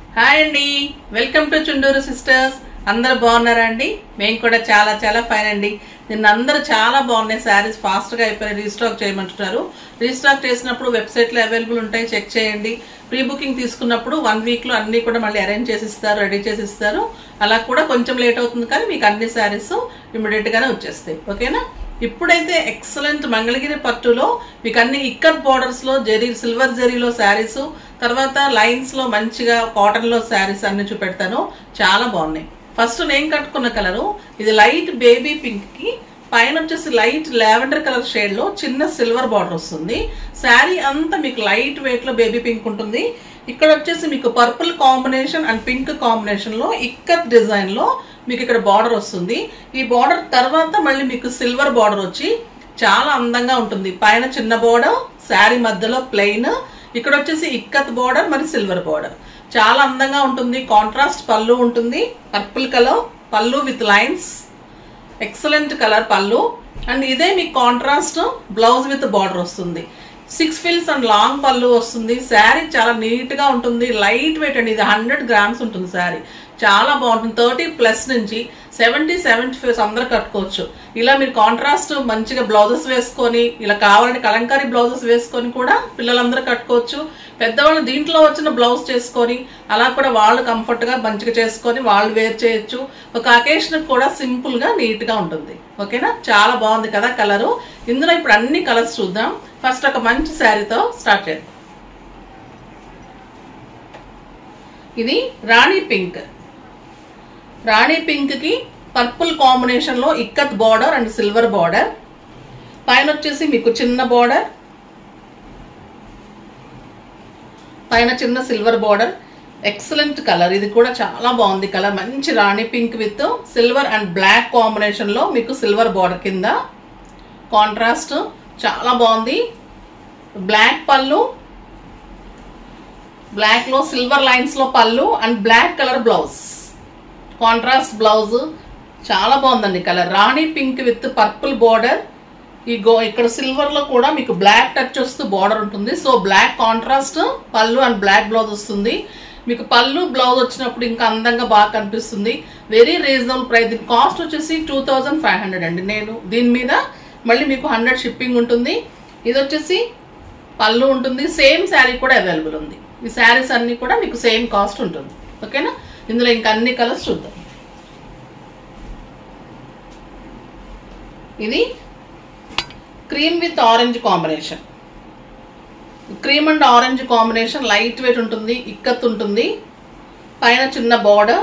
hi అండి welcome to Chunduru sisters అందరు బాగున్నారా అండి మేము కూడా చాలా చాలా ఫైన్ అండి నిన్న అందరూ చాలా బాగున్నాయి శారీస్ ఫాస్ట్గా అయిపోయి రీస్టాక్ చేయమంటున్నారు రీస్టాక్ చేసినప్పుడు వెబ్సైట్లో అవైలబుల్ ఉంటాయి చెక్ చేయండి ప్రీ బుకింగ్ తీసుకున్నప్పుడు వన్ వీక్లో అన్నీ కూడా మళ్ళీ అరేంజ్ చేసి ఇస్తారు రెడీ చేసి ఇస్తారు అలా కూడా కొంచెం లేట్ అవుతుంది కానీ మీకు అన్ని శారీస్ ఇమ్మీడియట్గానే వచ్చేస్తాయి ఓకేనా ఇప్పుడైతే ఎక్సలెంట్ మంగళగిరి పట్టులో మీకు అన్ని ఇక్కత్ బోర్డర్స్ లో జెరీ సిల్వర్ జెరీలో శారీస్ తర్వాత లైన్స్ లో మంచిగా కాటన్ లో శారీస్ అన్ని చూపెడతాను చాలా బాగున్నాయి ఫస్ట్ నేను కట్టుకున్న కలరు ఇది లైట్ బేబీ పింక్ కి పైన వచ్చేసి లైట్ లావెండర్ కలర్ షేడ్ లో చిన్న సిల్వర్ బార్డర్ వస్తుంది శారీ అంతా మీకు లైట్ వెయిట్ లో బేబీ పింక్ ఉంటుంది ఇక్కడ వచ్చేసి మీకు purple combination and pink combination లో ఇక్కత్ డిజైన్ లో మీకు ఇక్కడ బార్డర్ వస్తుంది ఈ బార్డర్ తర్వాత మళ్ళీ మీకు సిల్వర్ బార్డర్ వచ్చి చాలా అందంగా ఉంటుంది పైన చిన్న బార్డర్ శారీ మధ్యలో ప్లెయిన్ ఇక్కడ వచ్చేసి ఇక్కత్ బార్డర్ మరి సిల్వర్ బార్డర్ చాలా అందంగా ఉంటుంది కాంట్రాస్ట్ పళ్ళు ఉంటుంది పర్పుల్ కలర్ పళ్ళు విత్ లైన్స్ ఎక్సలెంట్ కలర్ పళ్ళు అండ్ ఇదే మీకు కాంట్రాస్ట్ బ్లౌజ్ విత్ బార్డర్ వస్తుంది సిక్స్ ఫిల్స్ అండ్ లాంగ్ పళ్ళు వస్తుంది శారీ చాలా నీట్ గా ఉంటుంది లైట్ వెయిట్ అండి ఇది హండ్రెడ్ గ్రామ్స్ ఉంటుంది శారీ చాలా బాగుంటుంది థర్టీ ప్లస్ నుంచి సెవెంటీ సెవెంటీ ఫైవ్ అందరూ కట్టుకోవచ్చు ఇలా మీరు కాంట్రాస్ట్ మంచిగా బ్లౌజెస్ వేసుకొని ఇలా కావాలంటే కలంకారీ బ్లౌజెస్ వేసుకొని కూడా పిల్లలందరూ కట్టుకోవచ్చు పెద్దవాళ్ళు దీంట్లో వచ్చిన బ్లౌజ్ చేసుకొని అలా కూడా వాళ్ళు కంఫర్ట్ గా మంచిగా చేసుకొని వాళ్ళు వేర్ చేయొచ్చు ఒక అకేషన్ కూడా సింపుల్ గా నీట్ గా ఉంటుంది ఓకేనా చాలా బాగుంది కదా కలరు ఇందులో ఇప్పుడు అన్ని కలర్స్ చూద్దాం ఫస్ట్ ఒక మంచి శారీతో స్టార్ట్ చేద్దాం ఇది రాణి పింక్ రాణి పింక్ కి పర్పుల్ కాంబినేషన్ లో ikat border and silver border పైన వచ్చేసి మీకు చిన్న బార్డర్ పైన చిన్న సిల్వర్ బార్డర్ ఎక్సలెంట్ కలర్ ఇది కూడా చాలా బాగుంది కలర్ మంచి rani pink with silver and black combination లో మీకు సిల్వర్ బార్డర్ కింద కాంట్రాస్ట్ చాలా బాగుంది బ్లాక్ పళ్ళు బ్లాక్ లో సిల్వర్ లైన్స్ లో పళ్ళు and black colour blouse contrast blouse చాలా బాగుందండి colour rani pink with purple border ఈ గో ఇక్కడ సిల్వర్ లో కూడా మీకు బ్లాక్ టచ్ వస్తూ బార్డర్ ఉంటుంది సో బ్లాక్ కాంట్రాస్ట్ పళ్ళు అండ్ బ్లాక్ బ్లౌజ్ వస్తుంది మీకు పళ్ళు బ్లౌజ్ వచ్చినప్పుడు ఇంకా అందంగా బాగా కనిపిస్తుంది వెరీ రీజనబుల్ ప్రైస్ దీని కాస్ట్ వచ్చేసి టూ థౌజండ్ ఫైవ్ హండ్రెడ్ అండి నేను దీని మీద మళ్ళీ మీకు హండ్రెడ్ షిప్పింగ్ ఉంటుంది ఇది వచ్చేసి పళ్ళు ఉంటుంది సేమ్ శారీ కూడా అవైలబుల్ ఉంది ఈ శారీస్ అన్ని కూడా మీకు సేమ్ కాస్ట్ ఉంటుంది ఓకేనా ఇందులో ఇంకా అన్ని కలర్స్ చూద్దాం ఇది cream with orange combination cream and orange combination light weight ఉంటుంది ఇక్కత్ ఉంటుంది పైన చిన్న బార్డర్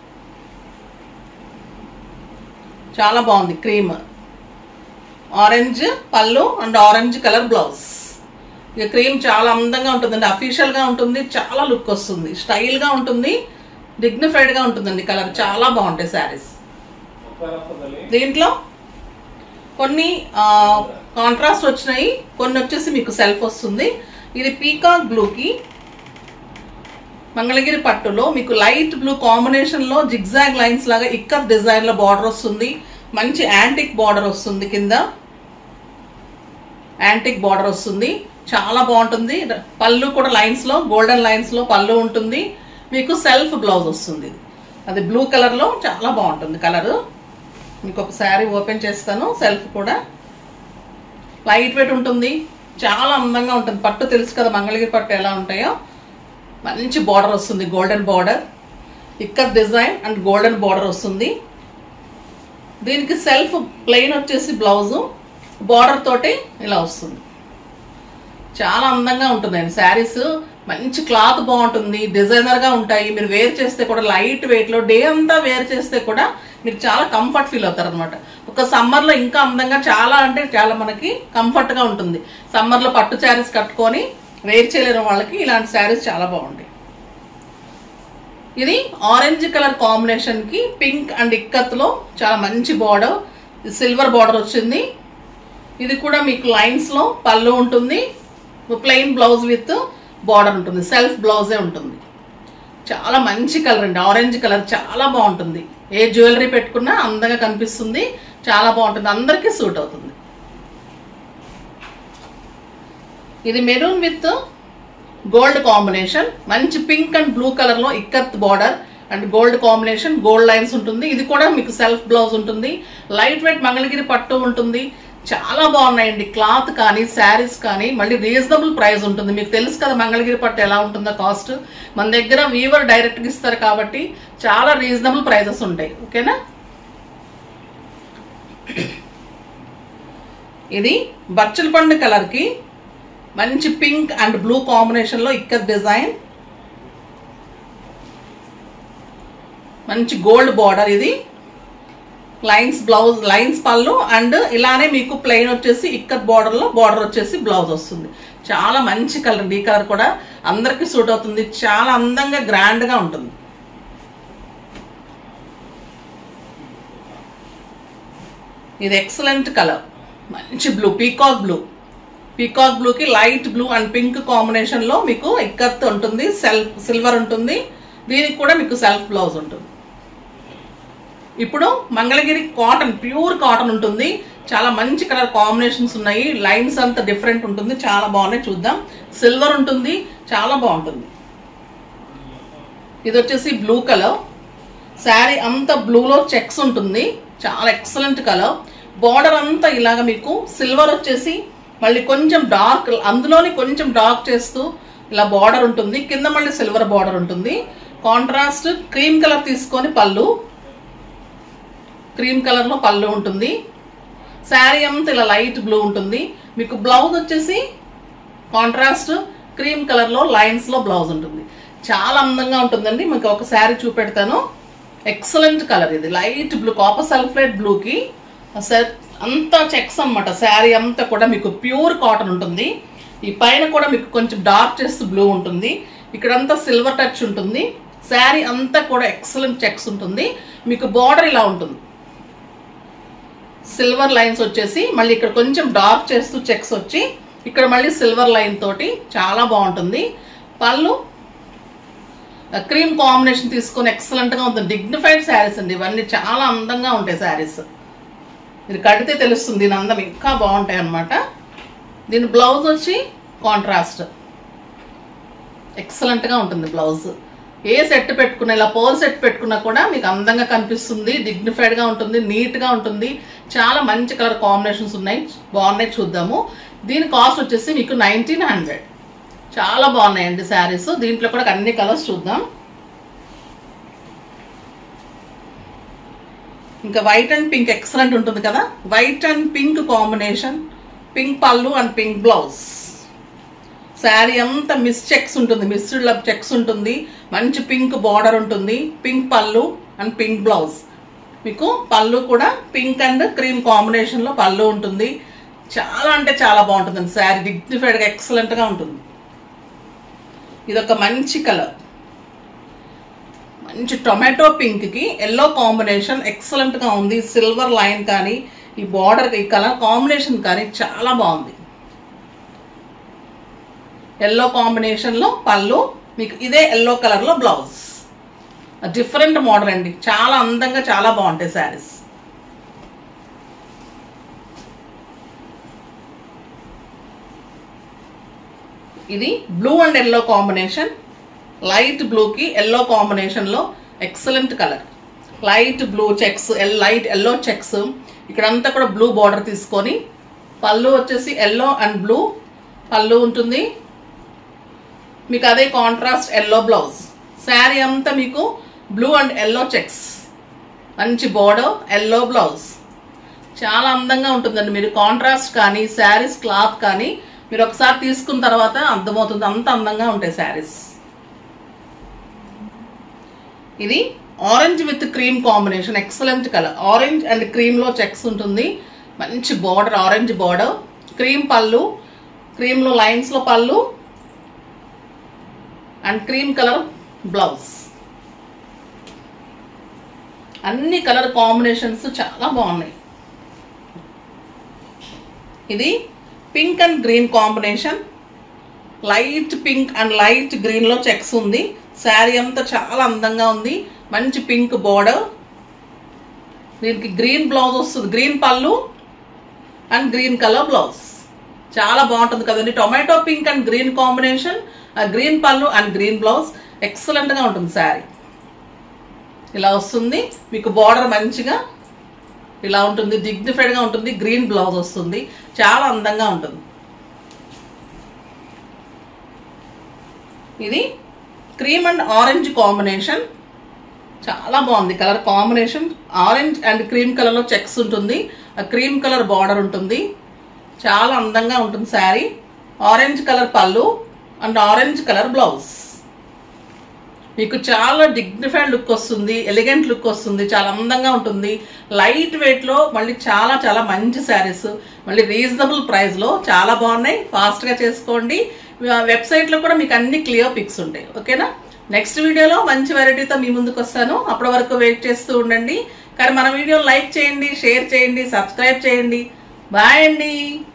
చాలా బాగుంది క్రీమ్ ఆరెంజ్ పళ్ళు అండ్ ఆరెంజ్ కలర్ బ్లౌజ్ ఇక క్రీమ్ చాలా అందంగా ఉంటుందండి అఫీషియల్గా ఉంటుంది చాలా లుక్ వస్తుంది స్టైల్గా ఉంటుంది డిగ్నిఫైడ్గా ఉంటుందండి కలర్ చాలా బాగుంటాయి శారీస్ దీంట్లో కొన్ని కాంట్రాస్ట్ వచ్చినాయి కొన్ని వచ్చేసి మీకు సెల్ఫ్ వస్తుంది ఇది పీకాక్ బ్లూకి మంగళగిరి పట్టులో మీకు లైట్ బ్లూ కాంబినేషన్లో జిగ్జాగ్ లైన్స్ లాగా ఇక్కత్ డిజైన్లో బార్డర్ వస్తుంది మంచి యాంటిక్ బార్డర్ వస్తుంది కింద యాంటిక్ బార్డర్ వస్తుంది చాలా బాగుంటుంది పళ్ళు కూడా లైన్స్లో గోల్డెన్ లైన్స్లో పళ్ళు ఉంటుంది మీకు సెల్ఫ్ బ్లౌజ్ వస్తుంది అది బ్లూ కలర్లో చాలా బాగుంటుంది కలరు మీకు ఒక శారీ ఓపెన్ చేస్తాను సెల్ఫ్ కూడా లైట్ వెయిట్ ఉంటుంది చాలా అందంగా ఉంటుంది పట్టు తెలుసు కదా మంగళగిరి పట్టు ఎలా ఉంటాయో మంచి బార్డర్ వస్తుంది గోల్డెన్ బార్డర్ ఇక్కడ డిజైన్ అండ్ గోల్డెన్ బార్డర్ వస్తుంది దీనికి సెల్ఫ్ ప్లెయిన్ వచ్చేసి బ్లౌజు బార్డర్ తోటి ఇలా వస్తుంది చాలా అందంగా ఉంటుందండి శారీస్ మంచి క్లాత్ బాగుంటుంది డిజైనర్గా ఉంటాయి మీరు వేర్ చేస్తే కూడా లైట్ వెయిట్లో డే అంతా వేర్ చేస్తే కూడా మీరు చాలా కంఫర్ట్ ఫీల్ అవుతారు అనమాట ఒక సమ్మర్లో ఇంకా అందంగా చాలా అంటే చాలా మనకి కంఫర్ట్గా ఉంటుంది సమ్మర్లో పట్టు శారీస్ కట్టుకొని వేర్ చేయలేని వాళ్ళకి ఇలాంటి శారీస్ చాలా బాగుంటాయి ఇది ఆరెంజ్ కలర్ కాంబినేషన్కి పింక్ అండ్ ఇక్కత్లో చాలా మంచి బార్డర్ సిల్వర్ బార్డర్ వచ్చింది ఇది కూడా మీకు లైన్స్లో పళ్ళు ఉంటుంది ప్లెయిన్ బ్లౌజ్ విత్ బార్డర్ ఉంటుంది సెల్ఫ్ బ్లౌజే ఉంటుంది చాలా మంచి కలర్ అండి ఆరెంజ్ కలర్ చాలా బాగుంటుంది ఏ జ్యువెలరీ పెట్టుకున్నా అందంగా కనిపిస్తుంది చాలా బాగుంటుంది అందరికీ సూట్ అవుతుంది ఇది మెరూన్ విత్ గోల్డ్ కాంబినేషన్ మంచి పింక్ అండ్ బ్లూ కలర్ లో ikat border and gold combination gold lines ఉంటుంది ఇది కూడా మీకు సెల్ఫ్ బ్లౌజ్ ఉంటుంది లైట్ వెయిట్ మంగళగిరి పట్టు ఉంటుంది చాలా బాగున్నాయండి క్లాత్ కానీ శారీస్ కానీ మళ్ళీ రీజనబుల్ ప్రైస్ ఉంటుంది మీకు తెలుసు కదా మంగళగిరి పట్టు ఎలా ఉంటుందో కాస్ట్ మన దగ్గర వీవర్ డైరెక్ట్గా ఇస్తారు కాబట్టి చాలా రీజనబుల్ ప్రైజెస్ ఉంటాయి ఓకేనా ఇది బచ్చల పండు కలర్కి మంచి పింక్ అండ్ బ్లూ కాంబినేషన్లో ఇక్కత్ డిజైన్ మంచి గోల్డ్ బార్డర్ ఇది లైన్స్ బ్లౌజ్ లైన్స్ పళ్ళు అండ్ ఇలానే మీకు ప్లెయిన్ వచ్చేసి ఇక్కత్ బార్డర్లో బార్డర్ వచ్చేసి బ్లౌజ్ వస్తుంది చాలా మంచి కలర్ ఈ కలర్ కూడా అందరికీ సూట్ అవుతుంది చాలా అందంగా గ్రాండ్గా ఉంటుంది ఇది ఎక్సలెంట్ కలర్ మంచి బ్లూ పీకాక్ బ్లూ పీకాక్ బ్లూకి లైట్ బ్లూ అండ్ పింక్ కాంబినేషన్లో మీకు ఇక్కత్ ఉంటుంది సెల్ఫ్ సిల్వర్ ఉంటుంది దీనికి కూడా మీకు సెల్ఫ్ బ్లౌజ్ ఉంటుంది ఇప్పుడు మంగళగిరి కాటన్ ప్యూర్ కాటన్ ఉంటుంది చాలా మంచి కలర్ కాంబినేషన్స్ ఉన్నాయి లైన్స్ అంతా డిఫరెంట్ ఉంటుంది చాలా బాగున్నాయి చూద్దాం సిల్వర్ ఉంటుంది చాలా బాగుంటుంది ఇది వచ్చేసి బ్లూ కలర్ శారీ అంతా బ్లూలో చెక్స్ ఉంటుంది చాలా ఎక్సలెంట్ కలర్ బార్డర్ అంతా ఇలాగ మీకు సిల్వర్ వచ్చేసి మళ్ళీ కొంచెం డార్క్ అందులోని కొంచెం డార్క్ చేస్తూ ఇలా బార్డర్ ఉంటుంది కింద మళ్ళీ సిల్వర్ బార్డర్ ఉంటుంది కాంట్రాస్ట్ క్రీమ్ కలర్ తీసుకొని పళ్ళు క్రీమ్ కలర్లో పళ్ళు ఉంటుంది శారీ అంతా ఇలా లైట్ బ్లూ ఉంటుంది మీకు బ్లౌజ్ వచ్చేసి కాంట్రాస్ట్ క్రీమ్ కలర్లో లైన్స్లో బ్లౌజ్ ఉంటుంది చాలా అందంగా ఉంటుందండి మీకు ఒక శారీ చూపెడతాను ఎక్సలెంట్ కలర్ ఇది లైట్ బ్లూ కాపర్ సల్ఫేట్ బ్లూకి అంతా చెక్స్ అన్నమాట శారీ అంతా కూడా మీకు ప్యూర్ కాటన్ ఉంటుంది ఈ పైన కూడా మీకు కొంచెం డార్క్ చేస్తూ బ్లూ ఉంటుంది ఇక్కడంతా సిల్వర్ టచ్ ఉంటుంది శారీ అంతా కూడా ఎక్సలెంట్ చెక్స్ ఉంటుంది మీకు బార్డర్ ఇలా ఉంటుంది సిల్వర్ లైన్స్ వచ్చేసి మళ్ళీ ఇక్కడ కొంచెం డార్క్ చేస్తూ చెక్స్ వచ్చి ఇక్కడ మళ్ళీ సిల్వర్ లైన్ తోటి చాలా బాగుంటుంది పళ్ళు క్రీమ్ కాంబినేషన్ తీసుకొని ఎక్సలెంట్గా ఉంటుంది డిగ్నిఫైడ్ శారీస్ అండి ఇవన్నీ చాలా అందంగా ఉంటాయి శారీస్ ఇది కడితే తెలుస్తుంది దీని అందం ఇంకా బాగుంటాయి అన్నమాట దీని బ్లౌజ్ వచ్చి కాంట్రాస్ట్ ఎక్సలెంట్గా ఉంటుంది బ్లౌజ్ ఏ సెట్ పెట్టుకున్నా ఇలా పోల్ సెట్ పెట్టుకున్నా కూడా మీకు అందంగా కనిపిస్తుంది డిగ్నిఫైడ్గా ఉంటుంది నీట్గా ఉంటుంది చాలా మంచి కలర్ కాంబినేషన్స్ ఉన్నాయి బాగున్నాయి చూద్దాము దీని కాస్ట్ వచ్చేసి మీకు నైన్టీన్ హండ్రెడ్ చాలా బాగున్నాయండి శారీస్ దీంట్లో కూడా అన్ని కలర్స్ చూద్దాం ఇంకా వైట్ అండ్ పింక్ ఎక్సలెంట్ ఉంటుంది కదా white and pink combination pink పళ్ళు అండ్ పింక్ బ్లౌజ్ శారీ అంతా మిస్ చెక్స్ ఉంటుంది మిస్డ్ లబ్ చెక్స్ ఉంటుంది మంచి పింక్ బార్డర్ ఉంటుంది పింక్ పళ్ళు అండ్ పింక్ బ్లౌజ్ మీకు పళ్ళు కూడా పింక్ అండ్ క్రీమ్ కాంబినేషన్లో పళ్ళు ఉంటుంది చాలా అంటే చాలా బాగుంటుందండి శారీ డిగ్నిఫైడ్గా ఎక్సలెంట్గా ఉంటుంది ఇదొక మంచి కలర్ మంచి టొమాటో పింక్కి ఎల్లో కాంబినేషన్ ఎక్సలెంట్గా ఉంది సిల్వర్ లైన్ కానీ ఈ బార్డర్ ఈ కలర్ కాంబినేషన్ కానీ చాలా బాగుంది ఎల్లో కాంబినేషన్లో పళ్ళు మీకు ఇదే ఎల్లో కలర్లో బ్లౌజ్ డిఫరెంట్ మోడల్ అండి చాలా అందంగా చాలా బాగుంటాయి శారీస్ ఇది blue and yellow combination light బ్లూకి ఎల్లో కాంబినేషన్లో excellent colour light blue checks ఎల్ లైట్ ఎల్లో చెక్స్ ఇక్కడంతా కూడా బ్లూ బార్డర్ తీసుకొని పళ్ళు వచ్చేసి ఎల్లో అండ్ బ్లూ పళ్ళు ఉంటుంది మీకు అదే కాంట్రాస్ట్ ఎల్లో బ్లౌజ్ శారీ అంతా మీకు బ్లూ అండ్ ఎల్లో చెక్స్ మంచి బోర్డర్ ఎల్లో బ్లౌజ్ చాలా అందంగా ఉంటుందండి మీరు కాంట్రాస్ట్ కానీ శారీస్ క్లాత్ కానీ మీరు ఒకసారి తీసుకున్న తర్వాత అర్థమవుతుంది అంత అందంగా ఉంటాయి శారీస్ ఇది orange with cream combination excellent colour orange and క్రీమ్లో చెక్స్ ఉంటుంది మంచి బార్డర్ ఆరెంజ్ బార్డర్ క్రీమ్ పళ్ళు క్రీమ్లో లైన్స్లో పళ్ళు అండ్ క్రీమ్ కలర్ బ్లౌజ్ అన్ని కలర్ కాంబినేషన్స్ చాలా బాగున్నాయి ఇది pink and green combination light pink and light గ్రీన్లో చెక్స్ ఉంది శారీ అంతా చాలా అందంగా ఉంది మంచి పింక్ బార్డర్ దీనికి గ్రీన్ బ్లౌజ్ వస్తుంది గ్రీన్ పళ్ళు అండ్ గ్రీన్ కలర్ బ్లౌజ్ చాలా బాగుంటుంది కదండి tomato pink and green combination green పళ్ళు అండ్ గ్రీన్ బ్లౌజ్ ఎక్సలెంట్గా ఉంటుంది శారీ ఇలా వస్తుంది మీకు బార్డర్ మంచిగా ఇలా ఉంటుంది డిగ్నిఫైడ్గా ఉంటుంది గ్రీన్ బ్లౌజ్ వస్తుంది చాలా అందంగా ఉంటుంది ఇది క్రీమ్ అండ్ ఆరెంజ్ కాంబినేషన్ చాలా బాగుంది colour combination orange and cream కలర్లో చెక్స్ ఉంటుంది ఆ క్రీమ్ కలర్ బార్డర్ ఉంటుంది చాలా అందంగా ఉంటుంది శారీ ఆరెంజ్ కలర్ పళ్ళు అండ్ ఆరెంజ్ కలర్ బ్లౌజ్ మీకు చాలా డిగ్నిఫైడ్ లుక్ వస్తుంది ఎలిగెంట్ లుక్ వస్తుంది చాలా అందంగా ఉంటుంది లైట్ వెయిట్లో మళ్ళీ చాలా చాలా మంచి శారీస్ మళ్ళీ రీజనబుల్ ప్రైస్లో చాలా బాగున్నాయి ఫాస్ట్గా చేసుకోండి వెబ్సైట్లో కూడా మీకు అన్ని క్లియర్ పిక్స్ ఉంటాయి ఓకేనా నెక్స్ట్ వీడియోలో మంచి వెరైటీతో మీ ముందుకు వస్తాను అప్పటి వరకు వెయిట్ చేస్తూ ఉండండి కానీ మన వీడియో లైక్ చేయండి షేర్ చేయండి సబ్స్క్రైబ్ చేయండి బాయ్ అండి